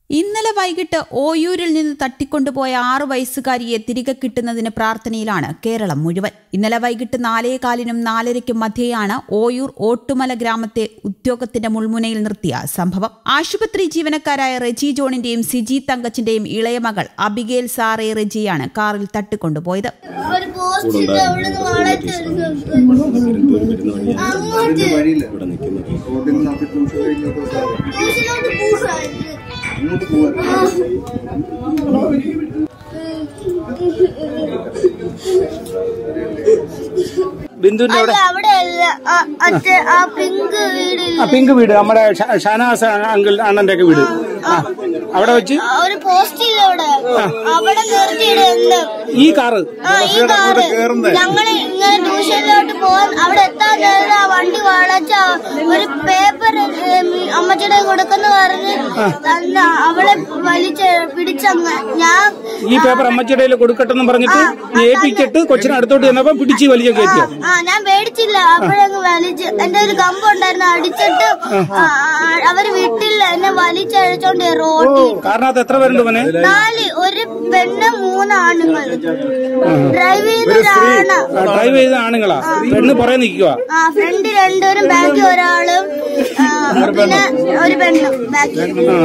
ഇന്നലെ വൈകിട്ട് ഓയൂരിൽ നിന്ന് തട്ടിക്കൊണ്ടുപോയ ആറു വയസ്സുകാരിയെ തിരികെ കിട്ടുന്നതിന് പ്രാർത്ഥനയിലാണ് കേരളം മുഴുവൻ ഇന്നലെ വൈകിട്ട് നാലേകാലിനും നാലരയ്ക്കും മധ്യേയാണ് ഓയൂർ ഓട്ടുമല ഗ്രാമത്തെ ഉദ്യോഗത്തിന്റെ മുൾമുനയിൽ നിർത്തിയ സംഭവം ആശുപത്രി ജീവനക്കാരായ റെജി ജോണിന്റെയും സിജി തങ്കച്ചിന്റെയും ഇളയ മകൾ അബിഗേൽ സാറേ റെജിയാണ് കാറിൽ തട്ടിക്കൊണ്ടുപോയത് ഒരു പോസ്റ്റ് ഇട്ട് അവിടുന്ന് വളർത്തി അങ്ങോട്ട് ട്യൂഷനോട്ട് പോകാൻ ബിന്ദുവിന്റെ അല്ല അവിടെ അവിടെ അല്ല ആ, മറ്റേ ആ പിങ്ക് വീടിൽ ആ പിങ്ക് വീട് നമ്മുടെ ഷ- ഷാനവാസ് അങ്കിൾ അണ്ണന്റെ ഒക്കെ വീട് ആ അവിടെ വെച്ച് ഒരു പോസ്റ്റ് ഇല്ല അവിടെ അവിടെ നിർത്തിയിടുന്നുണ്ട് ഈ കാറ് ആ ഈ കാറ് ഞങ്ങള് ഇങ്ങനെ ട്യൂഷനിലോട്ട് പോകാൻ അവിടെ എത്താൻ നേരം ആ വണ്ടി വളച്ച ഒരു പേപ്പർ അമ്മച്ചിയുടെ കൊടുക്കുന്ന പറഞ്ഞ് തന്ന അവളെ വലിച്ച് പിടിച്ചങ്ങ് ഞാൻ ഈ പേപ്പർ അമ്മച്ചിയുടെ കയ്യിൽ കൊടുക്കട്ടെന്ന് പറഞ്ഞിട്ട് ഏൽപ്പിച്ചിട്ട് കൊച്ചിനെ അടുത്തോട്ട് ചെന്നപ്പോ പിടിച്ച് വലിയ കയറ്റിയോ ആ ഞാൻ പേടിച്ചില്ല അപ്പോഴങ്ങ് വലിച്ച് എന്റെ ഒരു കമ്പ് ഉണ്ടായിരുന്നു അടിച്ചിട്ട് ആ, ആ, അവര് വിട്ടില്ല എന്നെ വലിച്ചഴിച്ചോണ്ട് റോട്ടിൽ കാറിനകത്ത് എത്ര പേരുണ്ട് മോനെ നാല് ഒരു പെണ്ണ് മൂന്ന് ആണുങ്ങൾ ഡ്രൈവ് ചെയ്യുന്ന ഒരാണ് ആ, ഡ്രൈവ് ചെയ്ത ആണുങ്ങളാ പെണ്ണ് പുറകെ നിൽക്കുക ആ ഫ്രണ്ട് രണ്ടുപേരും ബാക്കി ഒരാളും ആ, പിന്നെ ഒരു പെണ്ണും ബാക്കി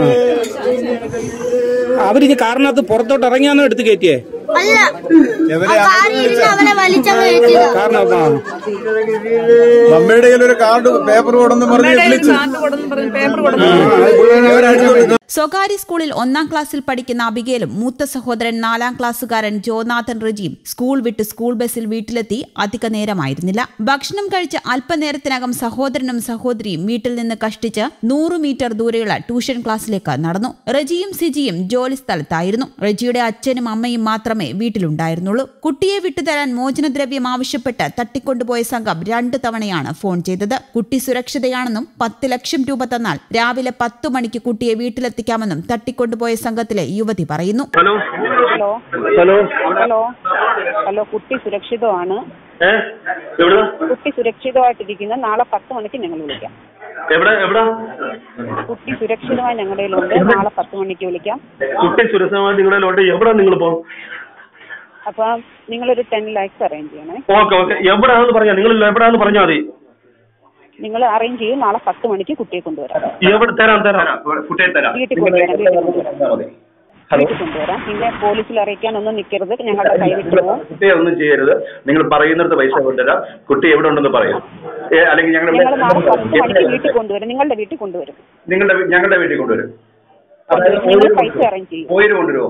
അവരിത് കാറിനകത്ത് പുറത്തോട്ട് ഇറങ്ങിയാന്നോ എടുത്ത് കയറ്റിയേ അല്ല ആ കാറിൽ ഇരുന്ന് അവനെ വലിച്ചങ്ങ് കയറ്റിയതാ കാറിനകത്ത് ആ. മമ്മയുടെ കയ്യിൽ ഒരു കാർഡ് പേപ്പർ കൊണ്ടെന്ന് പറഞ്ഞ് വിളിച്ചു സ്വകാര്യ സ്കൂളിൽ ഒന്നാം ക്ലാസ്സിൽ പഠിക്കുന്ന അബിഗേലും മൂത്ത സഹോദരൻ നാലാം ക്ലാസ്സുകാരൻ ജോനാഥൻ റജിയും സ്കൂൾ വിട്ട് സ്കൂൾ ബസ്സിൽ വീട്ടിലെത്തി അധിക നേരമായിരുന്നില്ല ഭക്ഷണം കഴിച്ച് അല്പനേരത്തിനകം സഹോദരനും സഹോദരിയും വീട്ടിൽ നിന്ന് കഷ്ടിച്ച് നൂറ് മീറ്റർ ദൂരെയുള്ള ട്യൂഷൻ ക്ലാസ്സിലേക്ക് നടന്നു റജിയും സിജിയും ജോലി സ്ഥലത്തായിരുന്നു റജിയുടെ അച്ഛനും അമ്മയും മാത്രമേ വീട്ടിലുണ്ടായിരുന്നുള്ളൂ കുട്ടിയെ വിട്ടുതരാൻ മോചനദ്രവ്യം ആവശ്യപ്പെട്ട് തട്ടിക്കൊണ്ടുപോയ സംഘം രണ്ടു തവണയാണ് ഫോൺ ചെയ്തത് കുട്ടി സുരക്ഷിതയാണെന്നും പത്ത് ലക്ഷം രൂപ തന്നാൽ രാവിലെ പത്തു മണിക്ക് കുട്ടിയെ വീട്ടിലെത്തിക്കാമെന്നും തട്ടിക്കൊണ്ടുപോയ സംഘത്തിലെ യുവതി പറയുന്നു hello hello hello hello hello കുട്ടി സുരക്ഷിതമാണ് ഏ എവിടെ കുട്ടി സുരക്ഷിതമായിട്ടിരിക്കുന്ന നാളെ പത്ത് മണിക്ക് ഞങ്ങൾ വിളിക്കാം എവിടെ എവിടെ കുട്ടി സുരക്ഷിതമായി ഞങ്ങളുടെ കയ്യിലുണ്ട് നാളെ പത്ത് മണിക്ക് വിളിക്കാം കുട്ടി സുരക്ഷമായി നിങ്ങളുടെ ലോട്ട് എവിടെ നിങ്ങളിപ്പോ അപ്പൊ നിങ്ങളൊരു ടെൻ ലാക്സ് അറേഞ്ച് ചെയ്യണേ ഓക്കെ ഓക്കെ എവിടെയാണെന്ന് പറഞ്ഞാ നിങ്ങൾ എവിടെയാണെന്ന് പറഞ്ഞാൽ മതി നിങ്ങൾ അറേഞ്ച് ചെയ്യും നാളെ പത്ത് മണിക്ക് കുട്ടിയെ കൊണ്ടുവരാം എവിടെ തരാം തരാം കുട്ടിയെ തരാം വീട്ടിൽ കൊണ്ടുവരാം വീട്ടിൽ കൊണ്ടുവരാം മതി ഹലോ വീട്ടിൽ കൊണ്ടുവരാം പിന്നെ പോലീസിൽ അറിയിക്കാൻ ഒന്നും നിൽക്കരുത് ഞങ്ങളുടെ കൈവിട്ട് പോകും കുട്ടിയെ ഒന്നും ചെയ്യരുത് നിങ്ങൾ പറയുന്നിടത്ത് പൈസ കൊണ്ടുവരാം കുട്ടി എവിടെ ഉണ്ടെന്ന് പറയും ഏ, അല്ലെങ്കിൽ ഞങ്ങൾ ഞങ്ങൾ നാളെ പത്ത് മണിക്ക് വീട്ടിൽ കൊണ്ടുവരും നിങ്ങളുടെ വീട്ടിൽ കൊണ്ടുവരും നിങ്ങളുടെ വീ- ഞങ്ങളുടെ വീട്ടിൽ കൊണ്ടുവരും നിങ്ങൾ പൈസ അറേഞ്ച് ചെയ്യും പോയിട്ട് കൊണ്ടുവരുമോ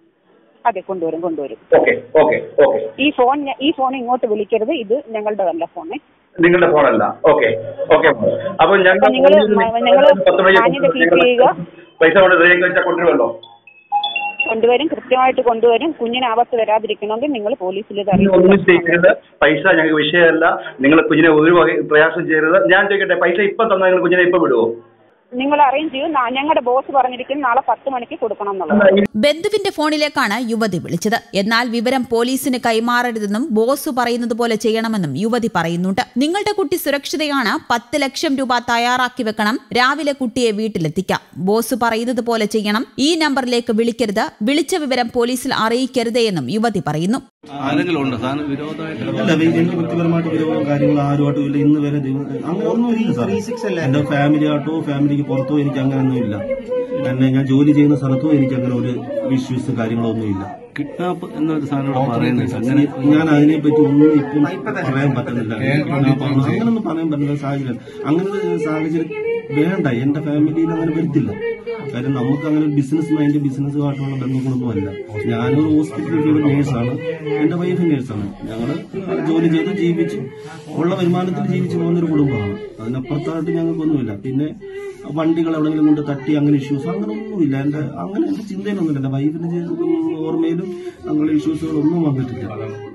അതെ കൊണ്ടുവരും കൊണ്ടുവരും ഓക്കെ ഓക്കെ ഓക്കെ ഈ ഫോൺ ഞ- ഈ ഫോൺ ഇങ്ങോട്ട് വിളിക്കരുത് ഇത് ഞങ്ങളുടെ അല്ല ഫോണേ നിങ്ങളുടെ ഫോണല്ല ഓക്കെ ഓക്കെ അപ്പൊ ഞങ്ങൾ അപ്പൊ നിങ്ങള് മ- നിങ്ങള് പത്ത് മണിക്ക് മാന്യത keep ഞങ്ങൾ ചെയ്യുക. പൈസ കൊണ്ട് റേക്ക് വെച്ചാൽ കൊണ്ടുവരുമല്ലോ കൊണ്ടുവരും കൃത്യമായിട്ട് കൊണ്ടുവരും കുഞ്ഞിന് ആപത്ത് വരാതിരിക്കണമെങ്കിൽ നിങ്ങൾ പോലീസിൽ ഇത് നിങ്ങൾ ഒന്നും അറിയിക്കുക ചെയ്യരുത് പൈസ ഞങ്ങൾക്ക് വിഷയമല്ല നിങ്ങൾ കുഞ്ഞിനെ ഒരു വക പ്രയാസം ചെയ്യരുത് ഞാൻ ചോദിക്കട്ടെ പൈസ ഇപ്പൊ തന്നാൽ നിങ്ങൾ കുഞ്ഞിനെ ഇപ്പൊ വിടുവോ നിങ്ങൾ അറേഞ്ച് ചെയ്യും നാ- ഞങ്ങളുടെ ബോസ് പറഞ്ഞിരിക്കും നാളെ പത്ത് മണിക്ക് കൊടുക്കണം എന്നുള്ളത് ബന്ധുവിന്റെ ഫോണിലേക്കാണ് യുവതി വിളിച്ചത് എന്നാൽ വിവരം പോലീസിന് കൈമാറരുതെന്നും ബോസ് പറയുന്നത് പോലെ ചെയ്യണമെന്നും യുവതി പറയുന്നുണ്ട് നിങ്ങളുടെ കുട്ടി സുരക്ഷിതയാണ് പത്ത് ലക്ഷം രൂപ തയ്യാറാക്കി വെക്കണം രാവിലെ കുട്ടിയെ വീട്ടിലെത്തിക്കാം ബോസ് പറയുന്നത് പോലെ ചെയ്യണം ഈ നമ്പറിലേക്ക് വിളിക്കരുത് വിളിച്ച വിവരം പോലീസിൽ അറിയിക്കരുതേ എന്നും യുവതി പറയുന്നു ആരെങ്കിലും ഉണ്ടോ സാധനം വിരോധമായിട്ട് അല്ല വി- എനിക്ക് വ്യക്തിപരമായിട്ട് വിരോധവും കാര്യങ്ങളും ആരുമായിട്ടും ഇല്ല ഇന്ന് വരെ ദൈവം അങ്ങനെ ഒന്നും ഇല്ല സാർ എന്റെ ഫാമിലി ആയിട്ടോ ഫാമിലിക്ക് പുറത്തോ എനിക്ക് അങ്ങനെയൊന്നും ഇല്ല എന്നെ ഞാൻ ജോലി ചെയ്യുന്ന സ്ഥലത്തോ എനിക്ക് അങ്ങനെ ഒരു ഇഷ്യൂസ് കാര്യങ്ങളോ ഒന്നും ഇല്ല കിഡ്നാപ്പ് എന്നൊരു സാധനം ഇവിടെ പറയുന്നത് അങ്ങനെ ഞാൻ അതിനെപ്പറ്റി ഒന്നും ഇപ്പം പറയാൻ പറ്റുന്നില്ല അങ്ങനൊന്നും പറയാൻ പറ്റുന്ന സാഹചര്യം അങ്ങനെ ഒരു സാഹചര്യം വേണ്ട എന്റെ ഫാമിലിയിൽ അങ്ങനെ വരത്തില്ല കാര്യം നമുക്ക് അങ്ങനെ ബിസിനസ് മൈൻഡ് ബിസിനസ്സുമായിട്ടുള്ള ബന്ധങ്ങളൊന്നുമല്ല ഞാനൊരു ഹോസ്പിറ്റലിൽ ഒരു നേഴ്സാണ് എന്റെ വൈഫ് നേഴ്സാണ് ഞങ്ങള് ജോലി ചെയ്ത് ജീവിച്ച് ഉള്ള വരുമാനത്തിൽ ജീവിച്ചു പോകുന്ന ഒരു കുടുംബമാണ് അതിനപ്പുറത്തായിട്ട് ഞങ്ങൾക്കൊന്നുമില്ല പിന്നെ വണ്ടികൾ എവിടെയെങ്കിലും കൊണ്ട് തട്ടി അങ്ങനെ ഇഷ്യൂസ് അങ്ങനെ ഒന്നുമില്ല എന്റെ അങ്ങനെ എന്റെ ചിന്തയിലൊന്നുമില്ല എന്റെ വൈഫിന്റെ ഓർമ്മയിലും അങ്ങനെ ഇഷ്യൂസുകളൊന്നും വന്നിട്ടില്ല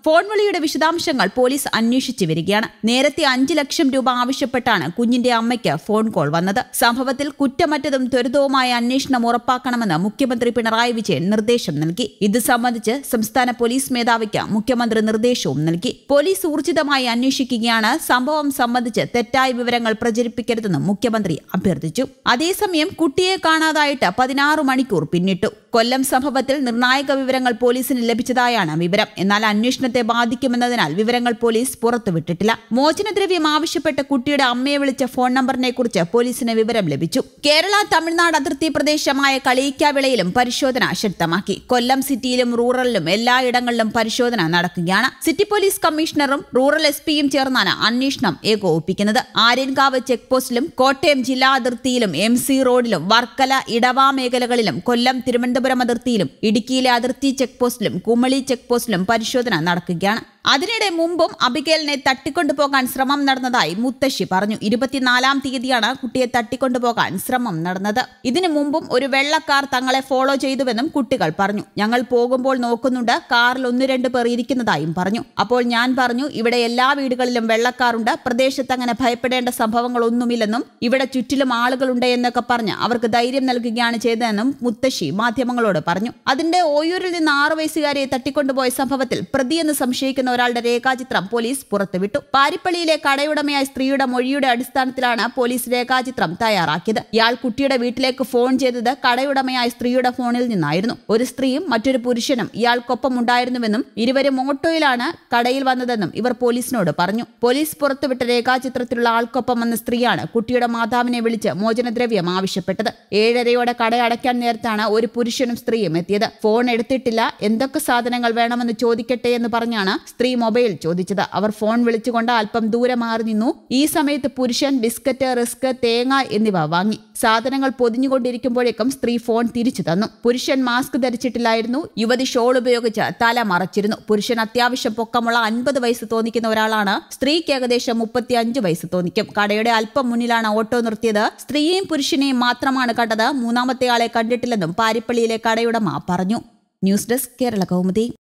ഫോൺ വിളിയുടെ വിശദാംശങ്ങൾ പോലീസ് അന്വേഷിച്ചു വരികയാണ് നേരത്തെ അഞ്ചു ലക്ഷം രൂപ ആവശ്യപ്പെട്ടാണ് കുഞ്ഞിന്റെ അമ്മയ്ക്ക് ഫോൺ കോൾ വന്നത് സംഭവത്തിൽ കുറ്റമറ്റതും ത്വരിതവുമായ അന്വേഷണം ഉറപ്പാക്കണമെന്ന് മുഖ്യമന്ത്രി പിണറായി വിജയൻ നിർദ്ദേശം നൽകി ഇത് സംബന്ധിച്ച് സംസ്ഥാന പോലീസ് മേധാവിക്ക് മുഖ്യമന്ത്രി നിർദ്ദേശവും നൽകി പോലീസ് ഊർജിതമായി അന്വേഷിക്കുകയാണ് സംഭവം സംബന്ധിച്ച് തെറ്റായ വിവരങ്ങൾ പ്രചരിപ്പിക്കരുതെന്നും മുഖ്യമന്ത്രി അഭ്യർത്ഥിച്ചു അതേസമയം കുട്ടിയെ കാണാതായിട്ട് പതിനാറ് മണിക്കൂർ പിന്നിട്ടു കൊല്ലം സംഭവത്തിൽ നിർണായക വിവരങ്ങൾ പോലീസിന് ലഭിച്ചതായാണ് വിവരം എന്നാൽ അന്വേഷണത്തെ ബാധിക്കുമെന്നതിനാൽ വിവരങ്ങൾ പോലീസ് പുറത്തുവിട്ടിട്ടില്ല മോചനദ്രവ്യം ആവശ്യപ്പെട്ട് കുട്ടിയുടെ അമ്മയെ വിളിച്ച ഫോൺ നമ്പറിനെ കുറിച്ച് പോലീസിന് വിവരം ലഭിച്ചു കേരള തമിഴ്നാട് അതിർത്തി പ്രദേശമായ കളിയിക്കാവിളയിലും പരിശോധന ശക്തമാക്കി കൊല്ലം സിറ്റിയിലും റൂറലിലും എല്ലായിടങ്ങളിലും പരിശോധന നടക്കുകയാണ് സിറ്റി പോലീസ് കമ്മീഷണറും റൂറൽ എസ് പിയും ചേർന്നാണ് അന്വേഷണം ഏകോപിപ്പിക്കുന്നത് ആര്യൻകാവ് ചെക്ക് പോസ്റ്റിലും കോട്ടയം ജില്ലാ അതിർത്തിയിലും എം സി റോഡിലും വർക്കല ഇടവ മേഖലകളിലും കൊല്ലം തിരുവനന്തപുരം അതിർത്തിയിലും ഇടുക്കിയിലെ അതിർത്തി ചെക്ക് പോസ്റ്റിലും കുമളി ചെക്ക് പോസ്റ്റിലും പരിശോധന നടക്കുകയാണ് അതിനിടെ മുമ്പും അബിഗേലിനെ തട്ടിക്കൊണ്ടുപോകാൻ ശ്രമം നടന്നതായി മുത്തശ്ശി പറഞ്ഞു ഇരുപത്തിനാലാം തീയതിയാണ് കുട്ടിയെ തട്ടിക്കൊണ്ടുപോകാൻ ശ്രമം നടന്നത് ഇതിനു മുമ്പും ഒരു വെള്ളക്കാർ തങ്ങളെ ഫോളോ ചെയ്തുവെന്നും കുട്ടികൾ പറഞ്ഞു ഞങ്ങൾ പോകുമ്പോൾ നോക്കുന്നുണ്ട് കാറിൽ ഒന്ന് രണ്ട് പേർ ഇരിക്കുന്നതായും പറഞ്ഞു അപ്പോൾ ഞാൻ പറഞ്ഞു ഇവിടെ എല്ലാ വീടുകളിലും വെള്ളക്കാറുണ്ട് പ്രദേശത്ത് അങ്ങനെ ഭയപ്പെടേണ്ട സംഭവങ്ങളൊന്നുമില്ലെന്നും ഇവിടെ ചുറ്റിലും ആളുകളുണ്ട് എന്നൊക്കെ പറഞ്ഞ് അവർക്ക് ധൈര്യം നൽകുകയാണ് ചെയ്തതെന്നും മുത്തശ്ശി മാധ്യമങ്ങളോട് പറഞ്ഞു അതിന്റെ ഓയൂരിൽ നിന്ന് ആറു വയസ്സുകാരെ തട്ടിക്കൊണ്ടുപോയ സംഭവത്തിൽ പ്രതിയെന്ന് സംശയിക്കുന്ന ഒരാളുടെ രേഖാചിത്രം പോലീസ് പുറത്തുവിട്ടു പാരിപ്പള്ളിയിലെ കടയുടമയായ സ്ത്രീയുടെ മൊഴിയുടെ അടിസ്ഥാനത്തിലാണ് പോലീസ് രേഖാചിത്രം തയ്യാറാക്കിയത് ഇയാൾ കുട്ടിയുടെ വീട്ടിലേക്ക് ഫോൺ ചെയ്തത് കടയുടമയായ സ്ത്രീയുടെ ഫോണിൽ നിന്നായിരുന്നു ഒരു സ്ത്രീയും മറ്റൊരു പുരുഷനും ഇയാൾക്കൊപ്പം ഉണ്ടായിരുന്നുവെന്നും ഇരുവരും ഓട്ടോയിലാണ് കടയിൽ വന്നതെന്നും ഇവർ പോലീസിനോട് പറഞ്ഞു പോലീസ് പുറത്തുവിട്ട രേഖാചിത്രത്തിലുള്ള ആൾക്കൊപ്പം വന്ന സ്ത്രീയാണ് കുട്ടിയുടെ മാതാവിനെ വിളിച്ച് മോചനദ്രവ്യം ആവശ്യപ്പെട്ടത് ഏഴരയോടെ കട അടയ്ക്കാൻ നേരത്താണ് ഒരു പുരുഷനും സ്ത്രീയും എത്തിയത് ഫോൺ എടുത്തിട്ടില്ല എന്തൊക്കെ സാധനങ്ങൾ വേണമെന്ന് ചോദിക്കട്ടെ എന്ന് പറഞ്ഞാണ് സ്ത്രീ മൊബൈൽ ചോദിച്ചത് അവർ ഫോൺ വിളിച്ചുകൊണ്ട് അല്പം ദൂരെ മാറി നിന്നു ഈ സമയത്ത് പുരുഷൻ ബിസ്ക്കറ്റ് റിസ്ക് തേങ്ങ എന്നിവ വാങ്ങി സാധനങ്ങൾ പൊതിഞ്ഞുകൊണ്ടിരിക്കുമ്പോഴേക്കും സ്ത്രീ ഫോൺ തിരിച്ചു തന്നു പുരുഷൻ മാസ്ക് ധരിച്ചിട്ടില്ലായിരുന്നു യുവതി ഷോൾ ഉപയോഗിച്ച് തല മറച്ചിരുന്നു പുരുഷൻ അത്യാവശ്യം പൊക്കമുള്ള അൻപത് വയസ്സ് തോന്നിക്കുന്ന ഒരാളാണ് സ്ത്രീക്ക് ഏകദേശം മുപ്പത്തി അഞ്ച് വയസ്സ് തോന്നിക്കും കടയുടെ അല്പം മുന്നിലാണ് ഓട്ടോ നിർത്തിയത് സ്ത്രീയെയും പുരുഷനെയും മാത്രമാണ് കണ്ടത് മൂന്നാമത്തെ ആളെ കണ്ടിട്ടില്ലെന്നും പാരിപ്പള്ളിയിലെ കടയുടമ പറഞ്ഞു ന്യൂസ് ഡെസ്ക് കേരള കൗമുദി